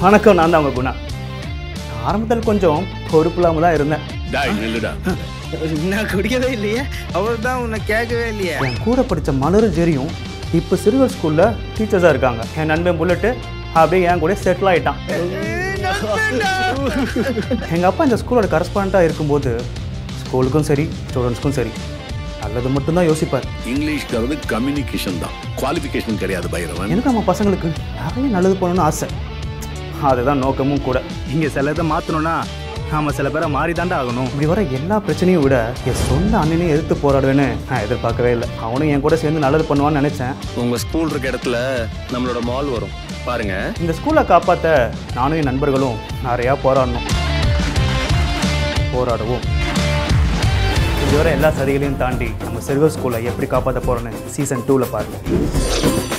வணக்கம் நான் தான் உங்கள் குணா ஆரம்பத்தில் கொஞ்சம் பொறுப்பு இல்லாமல் தான் இருந்தேன் டாய் நில்லுடா நான் குடிக்கவே இல்லையே அவர் தான் உன்னை கேட்கவே இல்லையே என் கூட படித்த மலரும் ஜெரியும் இப்போ சிறுவர் ஸ்கூலில் டீச்சர்ஸாக இருக்காங்க என் நண்பன் புல்லட்டு அப்படியே என் கூட செட்டில் ஆகிட்டான் எங்கள் அப்பா இந்த ஸ்கூலோட கரஸ்பாண்டாக இருக்கும்போது ஸ்கூலுக்கும் சரி ஸ்டூடெண்ட்ஸ்க்கும் சரி நல்லது மட்டும்தான் யோசிப்பார் இங்கிலீஷ்ங்கிறது கம்யூனிகேஷன் தான் குவாலிஃபிகேஷன் கிடையாது பைரவன் எனக்கு நம்ம பசங்களுக்கு நிறைய நல்லது பண்ணணும்னு ஆசை அதுதான் நோக்கமும் கூட இங்கே சில இதை மாற்றணும்னா நாம சில பேரை மாறி தாண்டா ஆகணும் இப்படி வர எல்லா பிரச்சனையும் விட என் சொந்த அண்ணனையும் எதிர்த்து போராடுவேன்னு நான் எதிர்பார்க்கவே இல்லை அவனும் என் கூட சேர்ந்து நல்லது பண்ணுவான்னு நினச்சேன் உங்க ஸ்கூல் இருக்க இடத்துல நம்மளோட மால் வரும் பாருங்க இந்த ஸ்கூலை காப்பாற்ற நானும் என் நண்பர்களும் நிறையா போராடணும் போராடுவோம் இதுவரை எல்லா சதிகளையும் தாண்டி நம்ம சிறுவர் ஸ்கூலை எப்படி காப்பாற்ற போகிறோன்னு சீசன் டூவில் பாருங்கள்